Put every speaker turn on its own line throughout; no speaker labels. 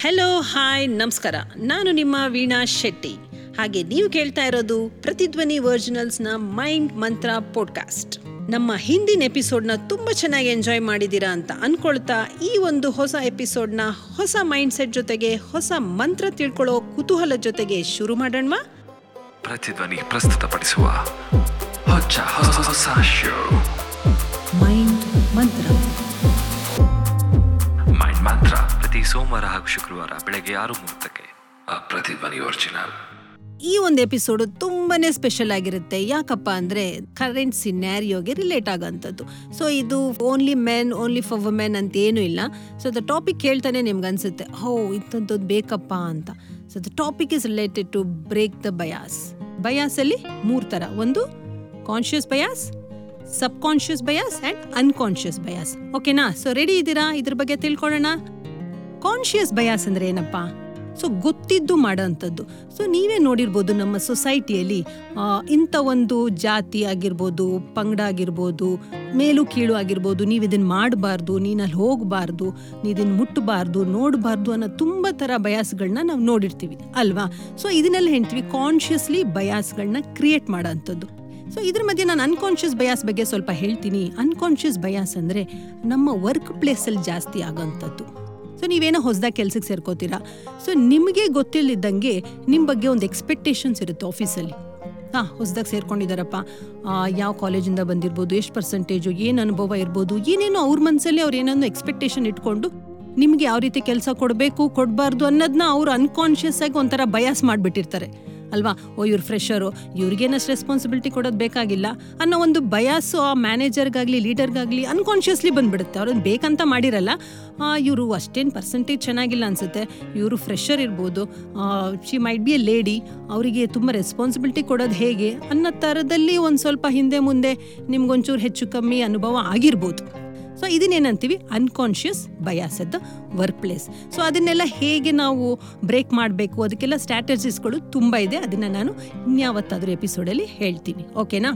hello hi ನಮಸ್ಕಾರ ನಾನು ನಿಮ್ಮ ವೀಣಾ ಶೆಟ್ಟಿ ಹಾಗೆ ನೀವು ಕೇಳ್ತಾ ಇರೋದು ಪ್ರತಿಧ್ವನಿ ವರ್ಜಿನಲ್ಸ್ನ ಮೈಂಡ್ ಮಂತ್ರ ಪಾಡ್ಕಾಸ್ಟ್ ನಮ್ಮ ಹಿಂದಿನ ಎಪಿಸೋಡ್ನ ತುಂಬ ಚೆನ್ನಾಗಿ ಎಂಜಾಯ್ ಮಾಡಿದ್ದೀರಾ ಅಂತ ಅನ್ಕೊಳ್ತಾ ಈ ಒಂದು ಹೊಸ ಎಪಿಸೋಡ್ನ ಹೊಸ ಮೈಂಡ್ ಸೆಟ್ ಜೊತೆಗೆ ಹೊಸ ಮಂತ್ರ ತಿಳ್ಕೊಳ್ಳೋ ಕುತೂಹಲದ ಜೊತೆಗೆ ಶುರು ಮಾಡೋಣವಾ
ಪ್ರತಿಧ್ವನಿ ಪ್ರಸ್ತುತಪಡಿಸುವ ಹೊಚ್ಚ ಹೊಸ ಹೊಸ ಶೋ
ಮೈಂಡ್ ಮಂತ್ರ
ಮೈಂಡ್ ಮಂತ್ರ ಪ್ರತಿ ಸೋಮವಾರ ಹಾಗೂ ಶುಕ್ರವಾರ ಬೆಳಗ್ಗೆ ಆರು ಮೂವತ್ತಕ್ಕೆ ಆ ಪ್ರತಿಧ್ವನಿ ಒರಿಜಿನಲ್
ಈ ಒಂದು ಎಪಿಸೋಡ್ ತುಂಬಾನೇ ಸ್ಪೆಷಲ್ ಆಗಿರುತ್ತೆ ಯಾಕಪ್ಪ ಅಂದ್ರೆ ಕರೆಂಟ್ ಸಿನ್ಯಾರಿಯೋಗೆ ರಿಲೇಟ್ ಆಗೋಂಥದ್ದು ಸೊ ಇದು only men only for women ಅಂತ ಏನೂ ಇಲ್ಲ ಸೊ ದ ಟಾಪಿಕ್ ಕೇಳ್ತಾನೆ ನಿಮ್ಗೆ ಅನ್ಸುತ್ತೆ ಹೋ ಇಂಥದ್ದು ಬೇಕಪ್ಪ ಅಂತ so the topic is related to break the bias bias ಅಲ್ಲಿ ಮೂರು ಥರ ಒಂದು conscious bias subconscious bias and unconscious bias ಓಕೆನಾ ಸೊ ರೆಡಿ ಇದ್ದೀರಾ ಇದ್ರ ಬಗ್ಗೆ ತಿಳ್ಕೊಳ್ಳೋಣ ಕಾನ್ಷಿಯಸ್ ಬಯಾಸ್ ಅಂದ್ರೆ ಏನಪ್ಪ ಸೊ ಗೊತ್ತಿದ್ದು ಮಾಡೋಂಥದ್ದು ಸೊ ನೀವೇ ನೋಡಿರ್ಬೋದು ನಮ್ಮ ಸೊಸೈಟಿಯಲ್ಲಿ ಆ, ಇಂಥ ಒಂದು ಜಾತಿ ಆಗಿರ್ಬೋದು ಪಂಗಡ ಆಗಿರ್ಬೋದು ಮೇಲು ಕೀಳು ಆಗಿರ್ಬೋದು ನೀವು ಇದನ್ನು ಮಾಡಬಾರ್ದು ನೀನು ಅಲ್ಲಿ ಹೋಗಬಾರ್ದು ನೀ ಇದನ್ನು ಮುಟ್ಟಬಾರ್ದು ನೋಡಬಾರ್ದು ಅನ್ನೋ ತುಂಬ ಥರ ಬಯಾಸ್ಗಳನ್ನ ನಾವು ನೋಡಿರ್ತೀವಿ ಅಲ್ವಾ ಸೊ ಇದನ್ನೆಲ್ಲ ಹೇಳ್ತೀವಿ ಕಾನ್ಷಿಯಸ್ಲಿ ಬಯಾಸ್ಗಳನ್ನ ಕ್ರಿಯೇಟ್ ಮಾಡೋಂಥದ್ದು ಸೊ ಇದ್ರ ಮಧ್ಯೆ ನಾನು ಅನ್ಕಾನ್ಷಿಯಸ್ ಬಯಾಸ್ ಬಗ್ಗೆ ಸ್ವಲ್ಪ ಹೇಳ್ತೀನಿ ಅನ್ಕಾನ್ಷಿಯಸ್ ಬಯಾಸ್ ಅಂದರೆ ನಮ್ಮ ವರ್ಕ್ ಪ್ಲೇಸಲ್ಲಿ ಜಾಸ್ತಿ ಆಗೋಂಥದ್ದು ಸೊ ನೀವೇನೋ ಹೊಸದಾಗಿ ಕೆಲ್ಸಕ್ಕೆ ಸೇರ್ಕೋತೀರಾ ಸೊ ನಿಮಗೆ ಗೊತ್ತಿಲ್ಲದಂಗೆ ನಿಮ್ಮ ಬಗ್ಗೆ ಒಂದು ಎಕ್ಸ್ಪೆಕ್ಟೇಷನ್ಸ್ ಇರುತ್ತೆ ಆಫೀಸಲ್ಲಿ ಹಾಂ ಹೊಸದಾಗಿ ಸೇರ್ಕೊಂಡಿದ್ದಾರಪ್ಪ ಯಾವ ಕಾಲೇಜಿಂದ ಬಂದಿರ್ಬೋದು ಎಷ್ಟು ಪರ್ಸೆಂಟೇಜು ಏನು ಅನುಭವ ಇರ್ಬೋದು ಏನೇನೋ ಅವ್ರ ಮನಸ್ಸಲ್ಲಿ ಅವ್ರು ಏನೇನೋ ಎಕ್ಸ್ಪೆಕ್ಟೇಷನ್ ಇಟ್ಕೊಂಡು ನಿಮಗೆ ಯಾವ ರೀತಿ ಕೆಲಸ ಕೊಡಬೇಕು ಕೊಡಬಾರ್ದು ಅನ್ನೋದನ್ನ ಅವ್ರು ಅನ್ಕಾನ್ಷಿಯಸ್ ಆಗಿ ಒಂಥರ ಬಯಾಸ್ ಮಾಡಿಬಿಟ್ಟಿರ್ತಾರೆ ಅಲ್ವಾ ಓ ಇವ್ರು ಫ್ರೆಶರು ಇವ್ರಿಗೇನಷ್ಟು ರೆಸ್ಪಾನ್ಸಿಬಿಲಿಟಿ ಕೊಡೋದು ಬೇಕಾಗಿಲ್ಲ ಅನ್ನೋ ಒಂದು ಬಯಾಸು ಆ ಮ್ಯಾನೇಜರ್ಗಾಗಲಿ ಲೀಡರ್ಗಾಗಲಿ ಅನ್ಕಾನ್ಷಿಯಸ್ಲಿ ಬಂದ್ಬಿಡುತ್ತೆ ಅವ್ರನ್ನ ಬೇಕಂತ ಮಾಡಿರಲ್ಲ ಇವರು ಅಷ್ಟೇನು ಪರ್ಸೆಂಟೇಜ್ ಚೆನ್ನಾಗಿಲ್ಲ ಅನ್ಸುತ್ತೆ ಇವರು ಫ್ರೆಶರ್ ಇರ್ಬೋದು she might be a lady ಅವರಿಗೆ ತುಂಬ ರೆಸ್ಪಾನ್ಸಿಬಿಲಿಟಿ ಕೊಡೋದು ಹೇಗೆ ಅನ್ನೋ ಥರದಲ್ಲಿ ಒಂದು ಸ್ವಲ್ಪ ಹಿಂದೆ ಮುಂದೆ ನಿಮ್ಗೊಂಚೂರು ಹೆಚ್ಚು ಕಮ್ಮಿ ಅನುಭವ ಆಗಿರ್ಬೋದು ಸೊ ಇದನ್ನೇನಂತೀವಿ unconscious bias at the workplace so ಅದನ್ನೆಲ್ಲ ಹೇಗೆ ನಾವು ಬ್ರೇಕ್ ಮಾಡಬೇಕು ಅದಕ್ಕೆಲ್ಲ ಸ್ಟ್ರಾಟಜಿಸ್ಗಳು ತುಂಬ ಇದೆ ಅದನ್ನು ನಾನು ಇನ್ಯಾವತ್ತಾದರೂ ಎಪಿಸೋಡಲ್ಲಿ ಹೇಳ್ತೀನಿ ಓಕೆನಾ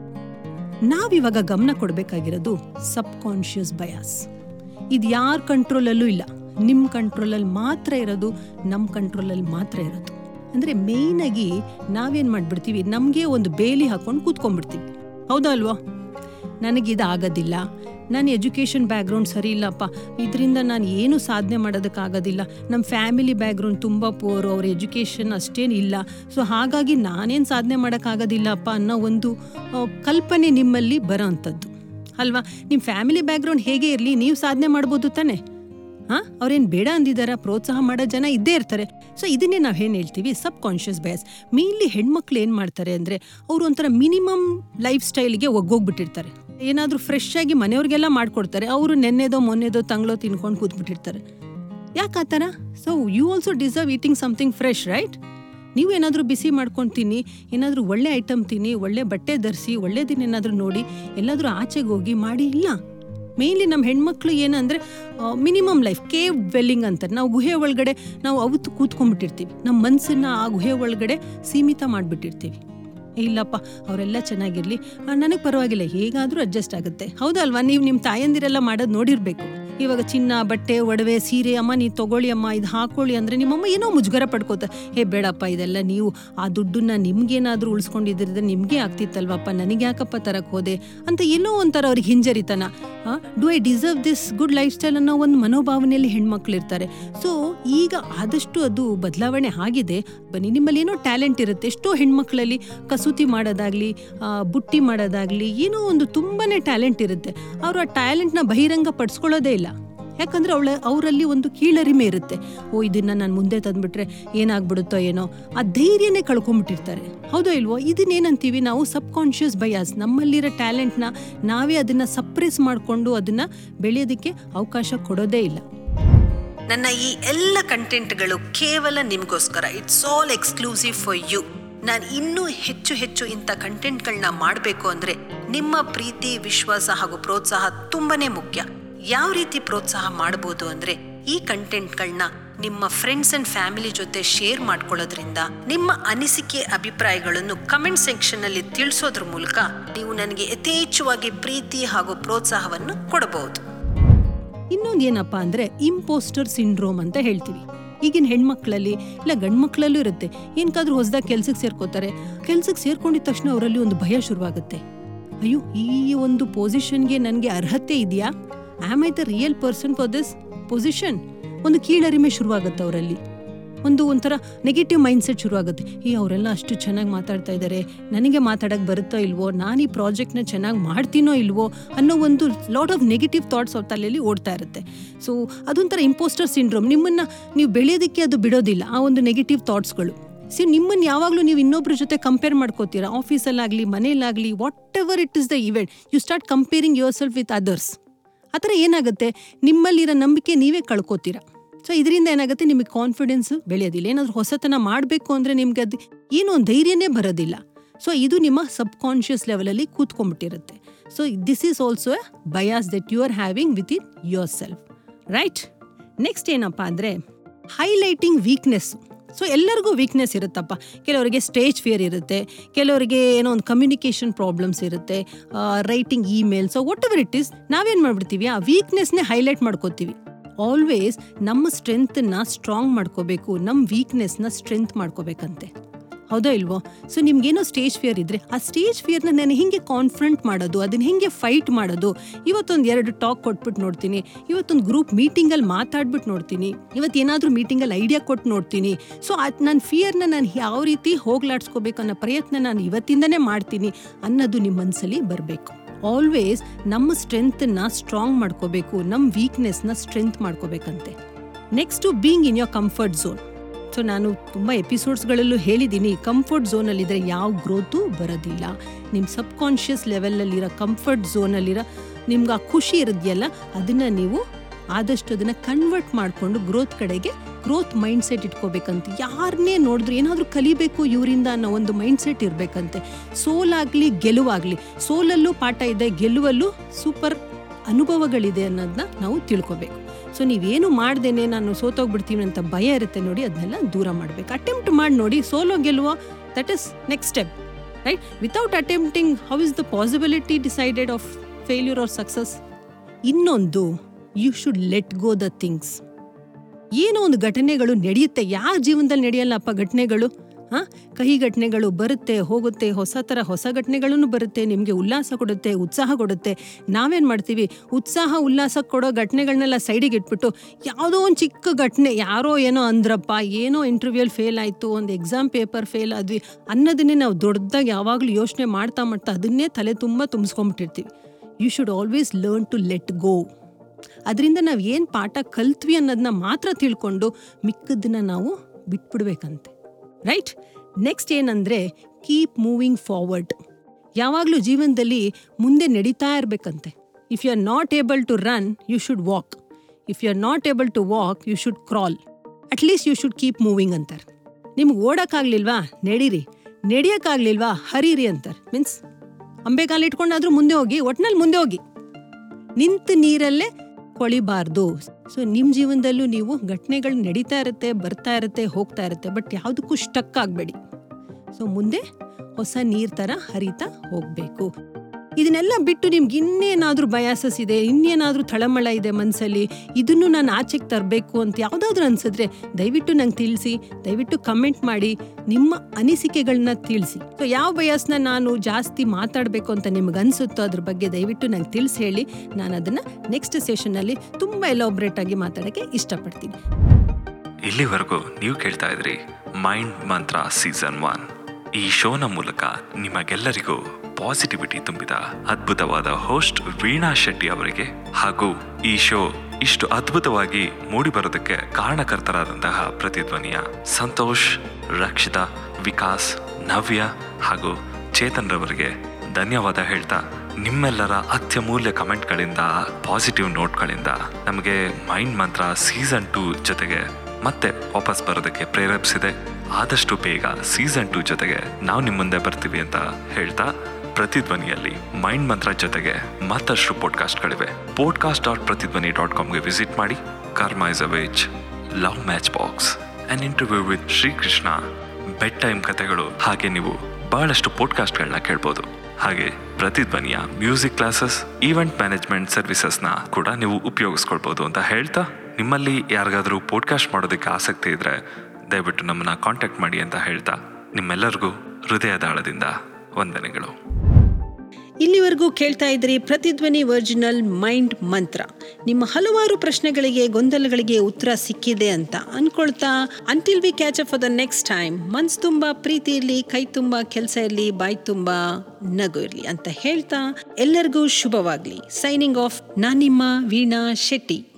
ನಾವಿವಾಗ ಗಮನ ಕೊಡಬೇಕಾಗಿರೋದು ಸಬ್ ಕಾನ್ಷಿಯಸ್ ಬಯಾಸ್ ಇದು ಯಾರ ಕಂಟ್ರೋಲಲ್ಲೂ ಇಲ್ಲ ನಿಮ್ಮ ಕಂಟ್ರೋಲಲ್ಲಿ ಮಾತ್ರ ಇರೋದು ನಮ್ಮ ಕಂಟ್ರೋಲಲ್ಲಿ ಮಾತ್ರ ಇರೋದು ಅಂದರೆ ಮೇಯ್ನಾಗಿ ನಾವೇನು ಮಾಡಿಬಿಡ್ತೀವಿ ನಮಗೆ ಒಂದು ಬೇಲಿ ಹಾಕೊಂಡು ಕೂತ್ಕೊಂಡ್ಬಿಡ್ತೀವಿ ಹೌದಾ ಅಲ್ವಾ ನನಗಿದು ಆಗೋದಿಲ್ಲ ನನ್ನ ಎಜುಕೇಷನ್ ಬ್ಯಾಕ್ಗ್ರೌಂಡ್ ಸರಿ ಇಲ್ಲಪ್ಪ ಇದರಿಂದ ನಾನು ಏನು ಸಾಧನೆ ಮಾಡೋದಕ್ಕಾಗೋದಿಲ್ಲ ನಮ್ಮ ಫ್ಯಾಮಿಲಿ ಬ್ಯಾಕ್ಗ್ರೌಂಡ್ ತುಂಬ ಪೋರು ಅವ್ರ ಎಜುಕೇಷನ್ ಅಷ್ಟೇನು ಇಲ್ಲ ಸೊ ಹಾಗಾಗಿ ನಾನೇನು ಸಾಧನೆ ಮಾಡೋಕ್ಕಾಗೋದಿಲ್ಲಪ್ಪ ಅನ್ನೋ ಒಂದು ಆ, ಕಲ್ಪನೆ ನಿಮ್ಮಲ್ಲಿ ಬರೋ ಅಂಥದ್ದು ಅಲ್ವಾ ನಿಮ್ಮ ಫ್ಯಾಮಿಲಿ ಬ್ಯಾಕ್ಗ್ರೌಂಡ್ ಹೇಗೆ ಇರಲಿ ನೀವು ಸಾಧನೆ ಮಾಡ್ಬೋದು ತಾನೆ ಹಾಂ ಅವ್ರೇನು ಬೇಡ ಅಂದಿದಾರ ಪ್ರೋತ್ಸಾಹ ಮಾಡೋ ಜನ ಇದ್ದೇ ಇರ್ತಾರೆ ಸೊ ಇದನ್ನೇ ನಾವು ಏನು ಹೇಳ್ತೀವಿ ಸಬ್ ಕಾನ್ಷಿಯಸ್ ಬಯಸ್ ಮೇನ್ಲಿ ಹೆಣ್ಮಕ್ಳು ಏನು ಮಾಡ್ತಾರೆ ಅಂದರೆ ಅವರು ಒಂಥರ ಮಿನಿಮಮ್ ಲೈಫ್ ಸ್ಟೈಲ್ಗೆ ಒಗ್ಗೋಗ್ಬಿಟ್ಟಿರ್ತಾರೆ ಏನಾದರೂ ಫ್ರೆಶ್ ಆಗಿ ಮನೆಯವ್ರಿಗೆಲ್ಲ ಮಾಡ್ಕೊಡ್ತಾರೆ ಅವರು ನೆನ್ನೆದೋ ಮೊನ್ನೆದೋ ತಂಗ್ಳೋ ತಿನ್ಕೊಂಡು ಕೂತ್ಬಿಟ್ಟಿರ್ತಾರೆ ಯಾಕೆ ಆ ಥರ so you also deserve eating something fresh right ನೀವು ಏನಾದರೂ ಬಿಸಿ ಮಾಡ್ಕೊಂಡು ತಿನ್ನಿ ಏನಾದರೂ ಒಳ್ಳೆ ಐಟಮ್ ತಿನ್ನಿ ಒಳ್ಳೆ ಬಟ್ಟೆ ಧರಿಸಿ ಒಳ್ಳೇದನ್ನೇನಾದರೂ ನೋಡಿ ಎಲ್ಲಾದರೂ ಆಚೆಗೆ ಹೋಗಿ ಮಾಡಿ ಇಲ್ಲ ಮೇಯ್ನ್ಲಿ ನಮ್ಮ ಹೆಣ್ಮಕ್ಳು ಏನಂದರೆ ಮಿನಿಮಮ್ ಲೈಫ್ ಕೇವ್ ಡ್ವೆಲ್ಲಿಂಗ್ ಅಂತಾರೆ ನಾವು ಗುಹೆ ಒಳಗಡೆ ನಾವು ಅವತ್ತು ಕೂತ್ಕೊಂಡ್ಬಿಟ್ಟಿರ್ತೀವಿ ನಮ್ಮ ಮನಸ್ಸನ್ನ ಆ ಗುಹೆ ಒಳಗಡೆ ಸೀಮಿತ ಮಾಡಿಬಿಟ್ಟಿರ್ತೀವಿ ಇಲ್ಲಪ್ಪ ಅವರೆಲ್ಲ ಚೆನ್ನಾಗಿರಲಿ ನನಗೆ ಪರವಾಗಿಲ್ಲ ಹೇಗಾದರೂ ಅಡ್ಜಸ್ಟ್ ಆಗುತ್ತೆ ಹೌದಲ್ವಾ ನೀವು ನಿಮ್ಮ ತಾಯಂದಿರೆಲ್ಲ ಮಾಡೋದು ನೋಡಿರಬೇಕು ಇವಾಗ ಚಿನ್ನ ಬಟ್ಟೆ ಒಡವೆ ಸೀರೆ ಅಮ್ಮ ನೀವು ತಗೊಳ್ಳಿ ಅಮ್ಮ ಇದು ಹಾಕೊಳ್ಳಿ ಅಂದರೆ ನಿಮ್ಮಮ್ಮ ಏನೋ ಮುಜುಗರ ಪಡ್ಕೋತ ಹೇ ಬೇಡಪ್ಪ ಇದೆಲ್ಲ ನೀವು ಆ ದುಡ್ಡನ್ನ ನಿಮ್ಗೇನಾದರೂ ಉಳಿಸ್ಕೊಂಡಿದ್ದಿದ್ರೆ ನಿಮಗೆ ಆಗ್ತಿತ್ತಲ್ವಪ್ಪ ನನಗೆ ಯಾಕಪ್ಪ ತರಕ್ಕೆ ಹೋದೆ ಅಂತ ಎಲ್ಲೋ ಒಂಥರ ಅವ್ರಿಗೆ ಹಿಂಜರಿತನ do I deserve this good lifestyle ಅನ್ನೋ ಒಂದು ಮನೋಭಾವನೆಯಲ್ಲಿ ಹೆಣ್ಮಕ್ಳು ಇರ್ತಾರೆ ಸೊ ಈಗ ಆದಷ್ಟು ಅದು ಬದಲಾವಣೆ ಆಗಿದೆ ಬನ್ನಿ ನಿಮ್ಮಲ್ಲಿ ಏನೋ ಟ್ಯಾಲೆಂಟ್ ಇರುತ್ತೆ ಎಷ್ಟೋ ಹೆಣ್ಮಕ್ಳಲ್ಲಿ ಕಸೂತಿ ಮಾಡೋದಾಗ್ಲಿ ಆ, ಬುಟ್ಟಿ ಮಾಡೋದಾಗ್ಲಿ ಏನೋ ಒಂದು ತುಂಬಾನೇ ಟ್ಯಾಲೆಂಟ್ ಇರುತ್ತೆ ಅವರು ಆ ಟ್ಯಾಲೆಂಟ್ನ ಬಹಿರಂಗ ಪಡಿಸ್ಕೊಳ್ಳೋದೇ ಇಲ್ಲ ಯಾಕಂದ್ರೆ ಅವಳ ಅವರಲ್ಲಿ ಒಂದು ಕೀಳರಿಮೆ ಇರುತ್ತೆ ಓ ಇದನ್ನ ನಾನು ಮುಂದೆ ತಂದ್ಬಿಟ್ರೆ ಏನಾಗ್ಬಿಡುತ್ತೋ ಏನೋ ಆ ಧೈರ್ಯನೇ ಕಳ್ಕೊಂಡ್ಬಿಟ್ಟಿರ್ತಾರೆ ಹೌದೋ ಇಲ್ವೋ ಇದನ್ನೇನಂತೀವಿ ನಾವು ಸಬ್ ಕಾನ್ಷಿಯಸ್ ಬಯಾಸ್ ನಮ್ಮಲ್ಲಿರೋ ಟ್ಯಾಲೆಂಟ್ನ ನಾವೇ ಅದನ್ನ ಸಪ್ರೆಸ್ ಮಾಡಿಕೊಂಡು ಅದನ್ನ ಬೆಳೆಯೋದಕ್ಕೆ ಅವಕಾಶ ಕೊಡೋದೇ ಇಲ್ಲ ನನ್ನ ಈ ಎಲ್ಲ ಕಂಟೆಂಟ್ಗಳು ಕೇವಲ ನಿಮಗೋಸ್ಕರ it's all exclusive for you ನಾನು ಇನ್ನೂ ಹೆಚ್ಚು ಹೆಚ್ಚು ಇಂಥ ಕಂಟೆಂಟ್ಗಳನ್ನ ಮಾಡಬೇಕು ಅಂದರೆ ನಿಮ್ಮ ಪ್ರೀತಿ ವಿಶ್ವಾಸ ಹಾಗೂ ಪ್ರೋತ್ಸಾಹ ತುಂಬಾನೇ ಮುಖ್ಯ ಯಾವ ರೀತಿ ಪ್ರೋತ್ಸಾಹ ಮಾಡ್ಬೋದು ಅಂದರೆ ಈ ಕಂಟೆಂಟ್ಗಳನ್ನ ನಿಮ್ಮ ಫ್ರೆಂಡ್ಸ್ ಅಂಡ್ ಫ್ಯಾಮಿಲಿ ಜೊತೆ ಶೇರ್ ಮಾಡ್ಕೊಳ್ಳೋದ್ರಿಂದ ನಿಮ್ಮ ಅನಿಸಿಕೆ ಅಭಿಪ್ರಾಯಗಳನ್ನು ಕಮೆಂಟ್ ಸೆಕ್ಷನ್ ಅಲ್ಲಿ ತಿಳಿಸೋದ್ರ ಮೂಲಕ ನೀವು ನನಗೆ ಯಥೇಚ್ಛವಾಗಿ ಪ್ರೀತಿ ಹಾಗೂ ಪ್ರೋತ್ಸಾಹವನ್ನು ಕೊಡಬಹುದು ಇನ್ನೊಂದು ಏನಪ್ಪಾ ಅಂದ್ರೆ ಇಂಪೋಸ್ಟರ್ ಸಿಂಡ್ರೋಮ್ ಅಂತ ಹೇಳ್ತೀವಿ ಈಗಿನ ಹೆಣ್ಮಕ್ಳಲ್ಲಿ ಇಲ್ಲ ಗಂಡು ಮಕ್ಕಳಲ್ಲೂ ಇರುತ್ತೆ ಏನಕ್ಕಾದ್ರೂ ಹೊಸದಾಗಿ ಕೆಲ್ಸಕ್ಕೆ ಸೇರ್ಕೋತಾರೆ ಕೆಲ್ಸಕ್ಕೆ ಸೇರ್ಕೊಂಡಿದ ತಕ್ಷಣ ಅವರಲ್ಲಿ ಒಂದು ಭಯ ಶುರುವಾಗುತ್ತೆ ಅಯ್ಯೋ ಈ ಒಂದು ಪೊಸಿಷನ್ಗೆ ನನಗೆ ಅರ್ಹತೆ ಇದೆಯಾ am I the real person for this position ಒಂದು ಕೀಳರಿಮೆ ಶುರುವಾಗುತ್ತೆ ಅವರಲ್ಲಿ ಒಂದು ಒಂಥರ ನೆಗೆಟಿವ್ ಮೈಂಡ್ಸೆಟ್ ಶುರುವಾಗುತ್ತೆ ಈ ಅವರೆಲ್ಲ ಅಷ್ಟು ಚೆನ್ನಾಗಿ ಮಾತಾಡ್ತಾ ಇದ್ದಾರೆ ನನಗೆ ಮಾತಾಡಕ್ಕೆ ಬರುತ್ತೋ ಇಲ್ವೋ ನಾನು ಈ ಪ್ರಾಜೆಕ್ಟ್ನ ಚೆನ್ನಾಗಿ ಮಾಡ್ತೀನೋ ಇಲ್ವೋ ಅನ್ನೋ ಒಂದು ಲಾಟ್ ಆಫ್ ನೆಗೆಟಿವ್ ಥಾಟ್ಸ್ ಅವ್ರ ತಲೆಯಲ್ಲಿ ಓಡ್ತಾ ಇರುತ್ತೆ ಸೊ ಅದೊಂಥರ ಇಂಪೋಸ್ಟರ್ ಸಿಂಡ್ರೋಮ್ ನಿಮ್ಮನ್ನು ನೀವು ಬೆಳೆಯೋದಕ್ಕೆ ಅದು ಬಿಡೋದಿಲ್ಲ ಆ ಒಂದು ನೆಗೆಟಿವ್ ಥಾಟ್ಸ್ಗಳು ಸಿ ನಿಮ್ಮನ್ನು ಯಾವಾಗಲೂ ನೀವು ಇನ್ನೊಬ್ಬರ ಜೊತೆ ಕಂಪೇರ್ ಮಾಡ್ಕೋತೀರಾ ಆಫೀಸಲ್ಲಾಗಲಿ ಮನೇಲಾಗಲಿ whatever it is the event you start comparing yourself with others ಆ ಥರ ಏನಾಗುತ್ತೆ ನಿಮ್ಮಲ್ಲಿರೋ ನಂಬಿಕೆ ನೀವೇ ಕಳ್ಕೊತೀರಾ ಸೊ ಇದರಿಂದ ಏನಾಗುತ್ತೆ ನಿಮಗೆ ಕಾನ್ಫಿಡೆನ್ಸ್ ಬೆಳೆಯೋದಿಲ್ಲ ಏನಾದರೂ ಹೊಸತನ ಮಾಡಬೇಕು ಅಂದರೆ ನಿಮ್ಗೆ ಅದು ಏನೋ ಒಂದು ಧೈರ್ಯನೇ ಬರೋದಿಲ್ಲ ಸೊ ಇದು ನಿಮ್ಮ ಸಬ್ ಕಾನ್ಷಿಯಸ್ ಲೆವೆಲಲ್ಲಿ ಕೂತ್ಕೊಂಡ್ಬಿಟ್ಟಿರುತ್ತೆ so this is also a bias that you are having within yourself right next ಏನಪ್ಪ ಅಂದರೆ ಹೈಲೈಟಿಂಗ್ ವೀಕ್ನೆಸ್ ಸೊ ಎಲ್ಲರಿಗೂ ವೀಕ್ನೆಸ್ ಇರುತ್ತಪ್ಪ ಕೆಲವರಿಗೆ ಸ್ಟೇಜ್ ಫಿಯರ್ ಇರುತ್ತೆ ಕೆಲವರಿಗೆ ಏನೋ ಒಂದು ಕಮ್ಯುನಿಕೇಷನ್ ಪ್ರಾಬ್ಲಮ್ಸ್ ಇರುತ್ತೆ writing emails whatever it is ನಾವೇನು ಮಾಡ್ಬಿಡ್ತೀವಿ ಆ ವೀಕ್ನೆಸ್ನೇ ಹೈಲೈಟ್ ಮಾಡ್ಕೋತೀವಿ ಆಲ್ವೇಸ್ ನಮ್ಮ ಸ್ಟ್ರೆಂತನ್ನ ಸ್ಟ್ರಾಂಗ್ ಮಾಡ್ಕೋಬೇಕು ನಮ್ಮ ವೀಕ್ನೆಸ್ನ ಸ್ಟ್ರೆಂತ್ ಮಾಡ್ಕೋಬೇಕಂತೆ ಹೌದಾ ಇಲ್ವೋ ಸೊ ನಿಮ್ಗೇನೋ ಸ್ಟೇಜ್ ಫಿಯರ್ ಇದ್ರೆ ಆ ಸ್ಟೇಜ್ ಫಿಯರ್ನ ನಾನು ಹಿಂಗೆ ಕಾನ್ಫ್ರಂಟ್ ಮಾಡೋದು ಅದನ್ನ ಹಿಂಗೆ ಫೈಟ್ ಮಾಡೋದು ಇವತ್ತೊಂದು ಎರಡು ಟಾಕ್ ಕೊಟ್ಬಿಟ್ಟು ನೋಡ್ತೀನಿ ಇವತ್ತೊಂದು ಗ್ರೂಪ್ ಮೀಟಿಂಗಲ್ಲಿ ಮಾತಾಡ್ಬಿಟ್ಟು ನೋಡ್ತೀನಿ ಇವತ್ತು ಏನಾದರೂ ಮೀಟಿಂಗಲ್ಲಿ ಐಡಿಯಾ ಕೊಟ್ಟು ನೋಡ್ತೀನಿ ಸೊ ಅದು ನನ್ನ ಫಿಯರ್ನ ನಾನು ಯಾವ ರೀತಿ ಹೋಗ್ಲಾಡ್ಸ್ಕೋಬೇಕು ಅನ್ನೋ ಪ್ರಯತ್ನ ನಾನು ಇವತ್ತಿಂದನೇ ಮಾಡ್ತೀನಿ ಅನ್ನೋದು ನಿಮ್ಮ ಮನಸ್ಸಲ್ಲಿ ಬರಬೇಕು ಆಲ್ವೇಸ್ ನಮ್ಮ ಸ್ಟ್ರೆಂತನ್ನ ಸ್ಟ್ರಾಂಗ್ ಮಾಡ್ಕೋಬೇಕು ನಮ್ಮ ವೀಕ್ನೆಸ್ನ ಸ್ಟ್ರೆಂತ್ ಮಾಡ್ಕೋಬೇಕಂತೆ next being in your comfort zone so ನಾನು ತುಂಬ ಎಪಿಸೋಡ್ಸ್ಗಳಲ್ಲೂ ಹೇಳಿದ್ದೀನಿ ಕಂಫರ್ಟ್ ಝೋನಲ್ಲಿದ್ದರೆ ಯಾವ ಗ್ರೋತು ಬರೋದಿಲ್ಲ ನಿಮ್ಮ ಸಬ್ ಕಾನ್ಷಿಯಸ್ ಲೆವೆಲಲ್ಲಿರೋ ಕಂಫರ್ಟ್ ಝೋನಲ್ಲಿರೋ ನಿಮ್ಗೆ ಆ ಖುಷಿ ಇರೋದ್ಯಲ್ಲ ಅದನ್ನು ನೀವು ಆದಷ್ಟು ಅದನ್ನು ಕನ್ವರ್ಟ್ ಮಾಡಿಕೊಂಡು ಗ್ರೋತ್ ಕಡೆಗೆ ಗ್ರೋತ್ ಮೈಂಡ್ ಸೆಟ್ ಇಟ್ಕೋಬೇಕಂತೆ ಯಾರನ್ನೇ ನೋಡಿದ್ರು ಏನಾದರೂ ಕಲಿಬೇಕು ಇವರಿಂದ ಅನ್ನೋ ಒಂದು ಮೈಂಡ್ ಸೆಟ್ ಇರಬೇಕಂತೆ ಸೋಲಾಗಲಿ ಗೆಲುವಾಗಲಿ ಸೋಲಲ್ಲೂ ಪಾಠ ಇದೆ ಗೆಲುವಲ್ಲೂ ಸೂಪರ್ ಅನುಭವಗಳಿದೆ ಅನ್ನೋದನ್ನ ನಾವು ತಿಳ್ಕೊಬೇಕು ಸೊ ನೀವೇನು ಮಾಡ್ದೇನೆ ನಾನು ಸೋತೋಗ್ಬಿಡ್ತೀವಿ ಅಂತ ಭಯ ಇರುತ್ತೆ ನೋಡಿ ಅದನ್ನೆಲ್ಲ ದೂರ ಮಾಡಬೇಕು ಅಟೆಂಪ್ಟ್ ಮಾಡಿ ನೋಡಿ ಸೋಲೋ ಗೆಲುವ that is next step right without attempting how is the possibility decided of failure or success ಇನ್ನೊಂದು you should let go the things ಏನೋ ಒಂದು ಘಟನೆಗಳು ನಡೆಯುತ್ತೆ ಯಾರ ಜೀವನದಲ್ಲಿ ನಡೆಯಲ್ಲಪ್ಪ ಘಟನೆಗಳು ಹಾ ಕಹಿ ಘಟನೆಗಳು ಬರುತ್ತೆ ಹೋಗುತ್ತೆ ಹೊಸ ಥರ ಹೊಸ ಘಟನೆಗಳೂ ಬರುತ್ತೆ ನಿಮಗೆ ಉಲ್ಲಾಸ ಕೊಡುತ್ತೆ ಉತ್ಸಾಹ ಕೊಡುತ್ತೆ ನಾವೇನು ಮಾಡ್ತೀವಿ ಉತ್ಸಾಹ ಉಲ್ಲಾಸ ಕೊಡೋ ಘಟನೆಗಳನ್ನೆಲ್ಲ ಸೈಡಿಗೆ ಇಟ್ಬಿಟ್ಟು ಯಾವುದೋ ಒಂದು ಚಿಕ್ಕ ಘಟನೆ ಯಾರೋ ಏನೋ ಅಂದ್ರಪ್ಪ ಏನೋ ಇಂಟರ್ವ್ಯೂಲ್ ಫೇಲ್ ಆಯಿತು ಒಂದು ಎಕ್ಸಾಮ್ ಪೇಪರ್ ಫೇಲ್ ಆದ್ವಿ ಅನ್ನೋದನ್ನೇ ನಾವು ದೊಡ್ಡದಾಗಿ ಯಾವಾಗಲೂ ಯೋಚನೆ ಮಾಡ್ತಾ ಮಾಡ್ತಾ ಅದನ್ನೇ ತಲೆ ತುಂಬ ತುಂಬಿಸ್ಕೊಂಬಿಟ್ಟಿರ್ತೀವಿ you should always learn to let go ಅದರಿಂದ ನಾವು ಏನು ಪಾಠ ಕಲ್ತ್ವಿ ಅನ್ನೋದನ್ನ ಮಾತ್ರ ತಿಳ್ಕೊಂಡು ಮಿಕ್ಕದನ್ನ ನಾವು ಬಿಟ್ಬಿಡ್ಬೇಕಂತೆ ರೈಟ್ ನೆಕ್ಸ್ಟ್ ಏನಂದರೆ ಕೀಪ್ ಮೂವಿಂಗ್ ಫಾರ್ವರ್ಡ್ ಯಾವಾಗಲೂ ಜೀವನದಲ್ಲಿ ಮುಂದೆ ನಡೀತಾ ಇರಬೇಕಂತೆ if you are not able to run you should walk if you are not able to walk you should crawl at least you should keep moving ಅಂತಾರೆ ನಿಮ್ಗೆ ಓಡೋಕ್ಕಾಗ್ಲಿಲ್ವಾ ನಡೀರಿ ನಡೆಯೋಕ್ಕಾಗ್ಲಿಲ್ವಾ ಹರೀರಿ ಅಂತಾರೆ ಮೀನ್ಸ್ ಅಂಬೆಗಾಲು ಇಟ್ಕೊಂಡಾದ್ರೂ ಮುಂದೆ ಹೋಗಿ ಒಟ್ನಲ್ಲಿ ಮುಂದೆ ಹೋಗಿ ನಿಂತ ನೀರಲ್ಲೇ ಕೊಳಿಬಾರ್ದು ಸೊ ನಿಮ್ಮ ಜೀವನದಲ್ಲೂ ನೀವು ಘಟನೆಗಳು ನಡೀತಾ ಇರುತ್ತೆ ಬರ್ತಾ ಇರುತ್ತೆ ಹೋಗ್ತಾ ಇರುತ್ತೆ ಬಟ್ ಯಾವುದಕ್ಕೂ ಸ್ಟಕ್ ಆಗಬೇಡಿ ಸೊ ಮುಂದೆ ಹೊಸ ನೀರ್ ಥರ ಹರಿತಾ ಹೋಗಬೇಕು ಇದನ್ನೆಲ್ಲ ಬಿಟ್ಟು ನಿಮ್ಗೆ ಇನ್ನೇನಾದರೂ ಬಯಾಸಸ್ ಇದೆ ಇನ್ನೇನಾದರೂ ತಳಮಳ ಇದೆ ಮನಸ್ಸಲ್ಲಿ ಇದನ್ನು ನಾನು ಆಚೆಗೆ ತರಬೇಕು ಅಂತ ಯಾವುದಾದ್ರೂ ಅನ್ಸಿದ್ರೆ ದಯವಿಟ್ಟು ನಂಗೆ ತಿಳಿಸಿ ದಯವಿಟ್ಟು ಕಮೆಂಟ್ ಮಾಡಿ ನಿಮ್ಮ ಅನಿಸಿಕೆಗಳನ್ನ ತಿಳಿಸಿ ಸೊ ಯಾವ ಬಯಸ್ನ ನಾನು ಜಾಸ್ತಿ ಮಾತಾಡಬೇಕು ಅಂತ ನಿಮ್ಗೆ ಅನಿಸುತ್ತೋ ಅದ್ರ ಬಗ್ಗೆ ದಯವಿಟ್ಟು ನಂಗೆ ತಿಳಿಸಿ ಹೇಳಿ ನಾನು ಅದನ್ನು ನೆಕ್ಸ್ಟ್ ಸೆಷನ್ನಲ್ಲಿ ತುಂಬ ಎಲಾಬ್ರೇಟ್ ಆಗಿ ಮಾತಾಡೋಕ್ಕೆ ಇಷ್ಟಪಡ್ತೀನಿ
ಇಲ್ಲಿವರೆಗೂ ನೀವು ಕೇಳ್ತಾ ಇದ್ರಿ ಮೈಂಡ್ ಮಂತ್ರ ಸೀಸನ್ ಒನ್ ಈ ಶೋನ ಮೂಲಕ ನಿಮಗೆಲ್ಲರಿಗೂ ಪಾಸಿಟಿವಿಟಿ ತುಂಬಿದ ಅದ್ಭುತವಾದ ಹೋಸ್ಟ್ ವೀಣಾ ಶೆಟ್ಟಿ ಅವರಿಗೆ ಹಾಗೂ ಈ ಶೋ ಇಷ್ಟು ಅದ್ಭುತವಾಗಿ ಮೂಡಿಬರೋದಕ್ಕೆ ಕಾರಣಕರ್ತರಾದಂತಹ ಪ್ರತಿಧ್ವನಿಯ ಸಂತೋಷ್ ರಕ್ಷಿತಾ ವಿಕಾಸ್ ನವ್ಯ ಹಾಗೂ ಚೇತನ್ ರವರಿಗೆ ಧನ್ಯವಾದ ಹೇಳ್ತಾ ನಿಮ್ಮೆಲ್ಲರ ಅತ್ಯಮೂಲ್ಯ ಕಮೆಂಟ್ಗಳಿಂದ ಪಾಸಿಟಿವ್ ನೋಟ್ಗಳಿಂದ ನಮಗೆ ಮೈಂಡ್ ಮಂತ್ರ ಸೀಸನ್ ಟೂ ಜೊತೆಗೆ ಮತ್ತೆ ವಾಪಸ್ ಬರೋದಕ್ಕೆ ಪ್ರೇರೇಪಿಸಿದೆ ಆದಷ್ಟು ಬೇಗ ಸೀಸನ್ ಟೂ ಜೊತೆಗೆ ನಾವು ನಿಮ್ಮ ಮುಂದೆ ಬರ್ತೀವಿ ಅಂತ ಹೇಳ್ತಾ ಪ್ರತಿಧ್ವನಿಯಲ್ಲಿ ಮೈಂಡ್ ಮಂತ್ರ ಜೊತೆಗೆ ಮತ್ತಷ್ಟು ಪಾಡ್ಕಾಸ್ಟ್ಗಳಿವೆ ಪಾಡ್ಕಾಸ್ಟ್ ಡಾಟ್ ಪ್ರತಿಧ್ವನಿ ಡಾಟ್ ಕಾಮ್ಗೆ ವಿಸಿಟ್ ಮಾಡಿ karma is a wage love match box on interview with Srikrishna bedtime ಕಥೆಗಳು ಹಾಗೆ ನೀವು ಬಹಳಷ್ಟು ಪಾಡ್ಕಾಸ್ಟ್ಗಳನ್ನ ಕೇಳ್ಬೋದು ಹಾಗೆ ಪ್ರತಿಧ್ವನಿಯ ಮ್ಯೂಸಿಕ್ ಕ್ಲಾಸಸ್ ಈವೆಂಟ್ ಮ್ಯಾನೇಜ್ಮೆಂಟ್ ಸರ್ವಿಸಸ್ನ ಕೂಡ ನೀವು ಉಪಯೋಗಿಸ್ಕೊಳ್ಬೋದು ಅಂತ ಹೇಳ್ತಾ ನಿಮ್ಮಲ್ಲಿ ಯಾರಿಗಾದರೂ ಪಾಡ್ಕಾಸ್ಟ್ ಮಾಡೋದಕ್ಕೆ ಆಸಕ್ತಿ ಇದ್ದರೆ ದಯವಿಟ್ಟು ನಮ್ಮನ್ನು ಕಾಂಟ್ಯಾಕ್ಟ್ ಮಾಡಿ ಅಂತ ಹೇಳ್ತಾ ನಿಮ್ಮೆಲ್ಲರಿಗೂ ಹೃದಯದಾಳದಿಂದ ವಂದನೆಗಳು
ಇಲ್ಲಿವರೆಗೂ ಕೇಳ್ತಾ ಇದ್ರಿ ಪ್ರತಿಧ್ವನಿ ವರ್ಜಿನಲ್ ಮೈಂಡ್ ಮಂತ್ರ ನಿಮ್ಮ ಹಲವಾರು ಪ್ರಶ್ನೆಗಳಿಗೆ ಗೊಂದಲಗಳಿಗೆ ಉತ್ತರ ಸಿಕ್ಕಿದೆ ಅಂತ ಅನ್ಕೊಳ್ತಾ until we catch up for the next time ಮನ್ಸ್ ತುಂಬ ಪ್ರೀತಿ ಇರಲಿ ಕೈ ತುಂಬ ಕೆಲಸ ಇರಲಿ ಬಾಯಿ ತುಂಬ ನಗು ಇರಲಿ ಅಂತ ಹೇಳ್ತಾ ಎಲ್ಲರಿಗೂ ಶುಭವಾಗ್ಲಿ ಸೈನಿಂಗ್ ಆಫ್ ನಾನಿಮ್ಮ ವೀಣಾ ಶೆಟ್ಟಿ